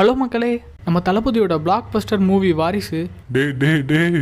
hello மக்களே நம்ம தளபதியோட பிளாக் பஸ்டர் மூவி வாரிசு டேய் டேய் டேய்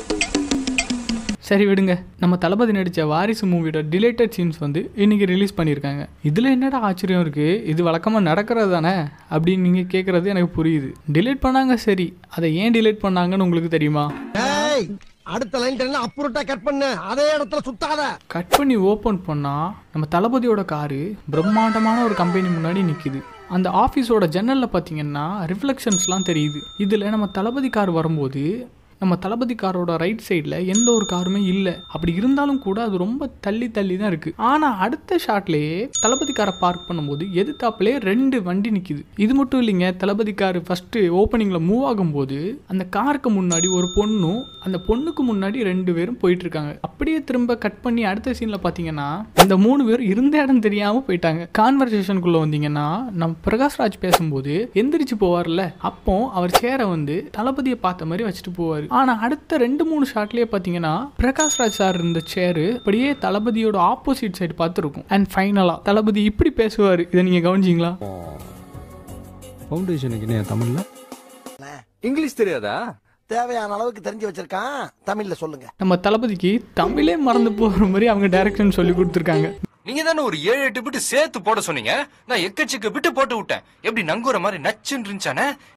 சரி விடுங்க நம்ம தளபதி நடித்த வாரிசு மூவியோட டிலேட்டட் சீன்ஸ் வந்து இன்னைக்கு ரிலீஸ் பண்ணியிருக்காங்க இதில் என்னடா ஆச்சரியம் இருக்குது இது வழக்கமாக நடக்கிறது தானே அப்படின்னு நீங்கள் கேட்குறது எனக்கு புரியுது டிலேட் பண்ணாங்க சரி அதை ஏன் டிலேட் பண்ணாங்கன்னு உங்களுக்கு தெரியுமா ஏய் அடுத்த லைன் எல்லாம் அப்புறட்டா கட் பண்ணு அதே இடத்துல சுத்தாத கட் பண்ணி ஓப்பன் பண்ணால் நம்ம தளபதியோட காரு பிரம்மாண்டமான ஒரு கம்பெனி முன்னாடி நிற்கிது அந்த ஆஃபீஸோட ஜன்னலில் பார்த்தீங்கன்னா ரிஃப்ளெக்ஷன்ஸ்லாம் தெரியுது இதில் நம்ம தளபதி கார் வரும்போது நம்ம தளபதி காரோட ரைட் சைடில் எந்த ஒரு காருமே இல்லை அப்படி இருந்தாலும் கூட அது ரொம்ப தள்ளி தள்ளி தான் இருக்குது ஆனால் அடுத்த ஷாட்லேயே தளபதி காரை பார்க் பண்ணும்போது எதிர்த்தாப்புலே ரெண்டு வண்டி நிற்கிது இது மட்டும் இல்லைங்க தளபதி கார் ஃபஸ்ட்டு ஓப்பனிங்கில் மூவ் ஆகும்போது அந்த காருக்கு முன்னாடி ஒரு பொண்ணும் அந்த பொண்ணுக்கு முன்னாடி ரெண்டு பேரும் போயிட்டு இருக்காங்க அப்படியே திரும்ப கட் பண்ணி அடுத்த சீனில் பார்த்தீங்கன்னா இந்த மூணு பேர் இருந்த இடம் தெரியாமல் போயிட்டாங்க கான்வர்சேஷனுக்குள்ளே வந்தீங்கன்னா நம்ம பிரகாஷ்ராஜ் பேசும்போது எந்திரிச்சு போவார்ல அப்போ அவர் சேரை வந்து தளபதியை பார்த்த மாதிரி வச்சுட்டு போவார் ஆனால் அடுத்த ரெண்டு மூணு ஷாட்லேயே பார்த்தீங்கன்னா பிரகாஷ்ராஜ் சார் இருந்த சேரு அப்படியே தளபதியோட ஆப்போசிட் சைடு பார்த்துருக்கும் அண்ட் ஃபைனலாக தளபதி இப்படி பேசுவார் இதை நீங்கள் கவனிச்சிங்களா ஃபவுண்டேஷனுக்கு என்ன தமிழ்ல இங்கிலீஷ் தெரியாதா தேவையான அளவுக்கு தெரிஞ்சு வச்சிருக்கான் தமிழ்ல சொல்லுங்க நம்ம தளபதிக்கு தமிழே மறந்து போகிற மாதிரி அவங்க டைரக்ஷன் சொல்லி கொடுத்துருக்காங்க நீங்க தானே ஒரு ஏழு எட்டு பிட்டு சேர்த்து போட சொன்னீங்க நான் எக்கச்சக்க பிட்டு போட்டு விட்டேன் எப்படி நங்குற மாதிரி நச்சுன்னு இருந்துச்சானே